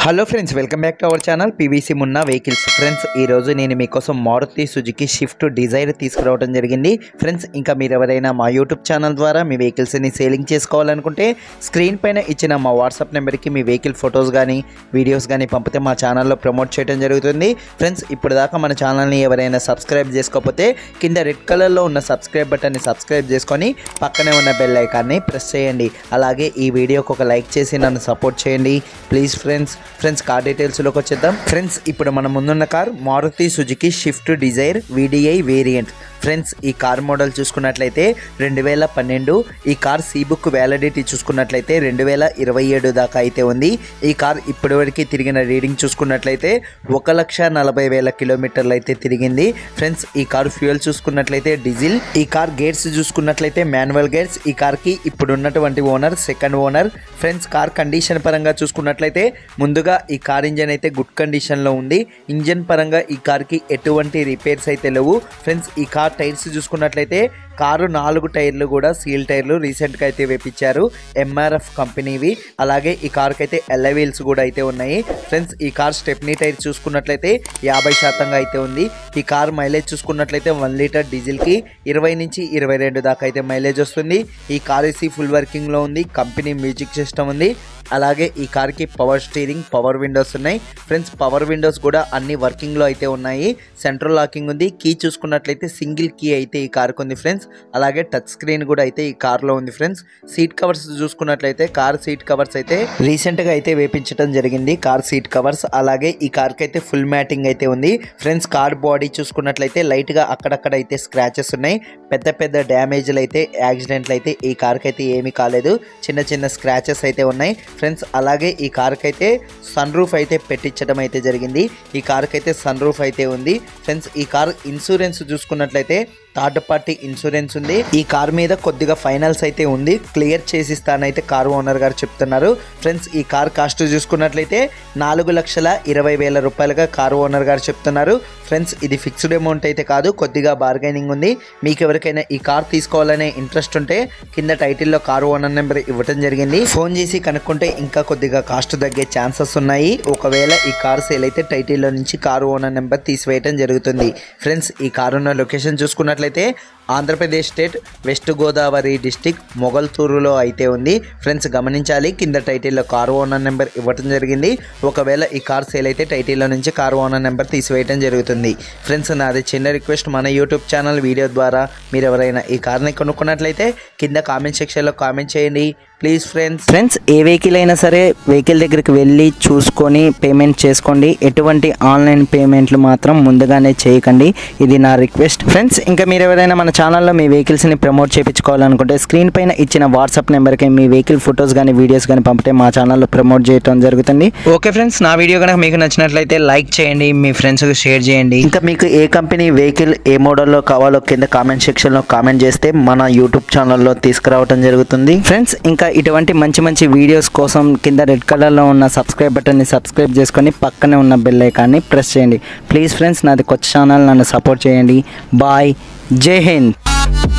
hello friends welcome back to our channel PVC Munna vehicles friends ఈరోజు నేను మీకోసం Maruti Suzuki swift Dzire తీసుకురావడం జరిగింది ఫ్రెండ్స్ ఇంకా మీరు ఎవరైనా మా యూట్యూబ్ ఛానల్ ద్వారా మీ వెహికల్స్ని సేలింగ్ చేసుకోవాలనుకుంటే స్క్రీన్ పైన ఇచ్చిన మా వాట్సాప్ నెంబర్కి మీ వెహికల్ ఫొటోస్ కానీ వీడియోస్ కానీ పంపితే మా ఛానల్లో ప్రమోట్ చేయడం జరుగుతుంది ఫ్రెండ్స్ ఇప్పుడు దాకా మన ఛానల్ని ఎవరైనా సబ్స్క్రైబ్ చేసుకోకపోతే కింద రెడ్ కలర్లో ఉన్న సబ్స్క్రైబ్ బటన్ని సబ్స్క్రైబ్ చేసుకొని పక్కనే ఉన్న బెల్ ఐకాన్ని ప్రెస్ చేయండి అలాగే ఈ వీడియోకి ఒక లైక్ చేసి నన్ను సపోర్ట్ చేయండి ప్లీజ్ ఫ్రెండ్స్ ఫ్రెండ్స్ కార్ డీటెయిల్స్లోకి వచ్చేద్దాం ఫ్రెండ్స్ ఇప్పుడు మన ముందున్న car Maruti Suzuki swift Dzire VDI variant friends ఈ కార్ మోడల్ చూసుకున్నట్లయితే రెండు వేల పన్నెండు ఈ కార్ సీ బుక్ వ్యాలిడిటీ చూసుకున్నట్లయితే రెండు వేల ఇరవై ఏడు దాకా అయితే ఉంది ఈ కార్ ఇప్పటివరకు తిరిగిన రీడింగ్ చూసుకున్నట్లయితే ఒక లక్ష నలభై వేల కిలోమీటర్లు అయితే తిరిగింది ఫ్రెండ్స్ ఈ కార్ ఫ్యూయల్ చూసుకున్నట్లయితే డీజిల్ ఈ కార్ గేట్స్ చూసుకున్నట్లయితే మాన్యువల్ గేట్స్ ఈ కార్కి ఇప్పుడు ఉన్నటువంటి owner second owner friends car condition పరంగా చూసుకున్నట్లయితే ముందుగా ఈ కార్ ఇంజన్ అయితే గుడ్ కండిషన్లో ఉంది ఇంజన్ పరంగా ఈ కార్కి ఎటువంటి రిపేర్స్ అయితే లేవు ఫ్రెండ్స్ ఈ కార్ టైర్స్ చూసుకున్నట్లయితే కారు నాలుగు టైర్లు కూడా సీల్ టైర్లు రీసెంట్గా అయితే వేపించారు ఎంఆర్ఎఫ్ కంపెనీవి అలాగే ఈ కార్కి అయితే ఎల్ల వీల్స్ కూడా అయితే ఉన్నాయి ఫ్రెండ్స్ ఈ కార్ స్టెప్నీ టైర్ చూసుకున్నట్లయితే యాభై శాతంగా అయితే ఉంది ఈ కార్ మైలేజ్ చూసుకున్నట్లయితే వన్ లీటర్ డీజిల్కి ఇరవై నుంచి ఇరవై రెండు దాకా అయితే మైలేజ్ వస్తుంది ఈ కార్ ఏసీ ఫుల్ వర్కింగ్లో ఉంది కంపెనీ మ్యూజిక్ సిస్టమ్ ఉంది అలాగే ఈ కార్కి పవర్ స్టీరింగ్ పవర్ విండోస్ ఉన్నాయి ఫ్రెండ్స్ పవర్ విండోస్ కూడా అన్ని వర్కింగ్లో అయితే ఉన్నాయి సెంట్రల్ లాకింగ్ ఉంది కీ చూసుకున్నట్లయితే సింగిల్ కీ అయితే ఈ కార్కి ఉంది ఫ్రెండ్స్ అలాగే టచ్ స్క్రీన్ కూడా అయితే ఈ కార్లో ఉంది ఫ్రెండ్స్ సీట్ కవర్స్ చూసుకున్నట్లయితే కార్ సీట్ కవర్స్ అయితే రీసెంట్గా అయితే వేపించడం జరిగింది కార్ సీట్ కవర్స్ అలాగే ఈ కార్కి అయితే ఫుల్ మ్యాటింగ్ అయితే ఉంది ఫ్రెండ్స్ కార్ బాడీ చూసుకున్నట్లయితే లైట్గా అక్కడక్కడ అయితే స్క్రాచెస్ ఉన్నాయి పెద్ద పెద్ద డ్యామేజ్లు అయితే యాక్సిడెంట్లు అయితే ఈ కార్కి అయితే ఏమీ కాలేదు చిన్న చిన్న స్క్రాచెస్ అయితే ఉన్నాయి ఫ్రెండ్స్ అలాగే ఈ కార్కి అయితే సన్ రూఫ్ అయితే పెట్టించడం అయితే జరిగింది ఈ కార్కి అయితే సన్ రూఫ్ అయితే ఉంది ఫ్రెండ్స్ ఈ కార్ ఇన్సూరెన్స్ చూసుకున్నట్లయితే థర్డ్ పార్టీ ఇన్సూరెన్స్ ఉంది ఈ కార్ మీద కొద్దిగా ఫైనల్స్ అయితే ఉంది క్లియర్ చేసిస్తానైతే కార్ ఓనర్ గారు చెప్తున్నారు ఫ్రెండ్స్ ఈ కార్ కాస్ట్ చూసుకున్నట్లయితే నాలుగు లక్షల ఇరవై వేల రూపాయలుగా కార్ ఓనర్ గారు చెప్తున్నారు ఫ్రెండ్స్ ఇది ఫిక్స్డ్ అమౌంట్ అయితే కాదు కొద్దిగా బార్గెనింగ్ ఉంది మీకు ఎవరికైనా ఈ కార్ తీసుకోవాలనే ఇంట్రెస్ట్ ఉంటే కింద టైటిల్లో కార్ ఓనర్ నెంబర్ ఇవ్వడం జరిగింది ఫోన్ చేసి కనుక్కుంటే ఇంకా కొద్దిగా కాస్ట్ తగ్గే ఛాన్సెస్ ఉన్నాయి ఒకవేళ ఈ కార్ సేల్ అయితే టైటిల్లో నుంచి కార్ ఓనర్ నెంబర్ తీసివేయడం జరుగుతుంది ఫ్రెండ్స్ ఈ కార్ ఉన్న లొకేషన్ చూసుకున్నట్లయితే Andhra Pradesh state west Godavari district మొగల్తూరులో అయితే ఉంది ఫ్రెండ్స్ గమనించాలి కింద టైటిల్లో కార్ ఓనర్ నెంబర్ ఇవ్వడం జరిగింది ఒకవేళ ఈ కార్ సేల్ అయితే టైటిల్లో నుంచి కార్ ఓనర్ నెంబర్ తీసివేయడం జరుగుతుంది ఫ్రెండ్స్ నాది చిన్న రిక్వెస్ట్ మన యూట్యూబ్ ఛానల్ వీడియో ద్వారా మీరు ఎవరైనా ఈ కార్ని కొనుక్కున్నట్లయితే కింద కామెంట్ సెక్షన్లో కామెంట్ చేయండి ప్లీజ్ ఫ్రెండ్స్ ఫ్రెండ్స్ ఏ వెహికల్ అయినా సరే వెహికల్ దగ్గరికి వెళ్ళి చూసుకొని పేమెంట్ చేసుకోండి ఎటువంటి ఆన్లైన్ పేమెంట్లు మాత్రం ముందుగానే చేయకండి ఇది నా రిక్వెస్ట్ ఫ్రెండ్స్ ఇంకా మీరు ఎవరైనా మన ఛానల్లో మీ వెహికల్స్ని ప్రమోట్ చేయించుకోవాలనుకుంటే స్క్రీన్ పైన ఇచ్చిన వాట్సాప్ నెంబర్కి మీ వెహికల్ ఫొటోస్ కానీ వీడియోస్ కానీ పంపితే మా ఛానల్లో ప్రమోట్ చేయడం జరుగుతుంది ఓకే ఫ్రెండ్స్ నా వీడియో కనుక మీకు నచ్చినట్లయితే లైక్ చేయండి మీ ఫ్రెండ్స్కి షేర్ చేయండి ఇంకా మీకు ఏ కంపెనీ వెహికల్ ఏ మోడల్లో కావాలో కింద కామెంట్ సెక్షన్లో కామెంట్ చేస్తే మన యూట్యూబ్ ఛానల్లో తీసుకురావడం జరుగుతుంది ఫ్రెండ్స్ ఇంకా ఇటువంటి మంచి మంచి వీడియోస్ కోసం కింద రెడ్ కలర్లో ఉన్న సబ్స్క్రైబ్ బటన్ని సబ్స్క్రైబ్ చేసుకొని పక్కనే ఉన్న బెల్ ఐకాన్ని ప్రెస్ చేయండి ప్లీజ్ ఫ్రెండ్స్ నాది కొత్త ఛానల్ నన్ను సపోర్ట్ చేయండి బాయ్ జై హింద్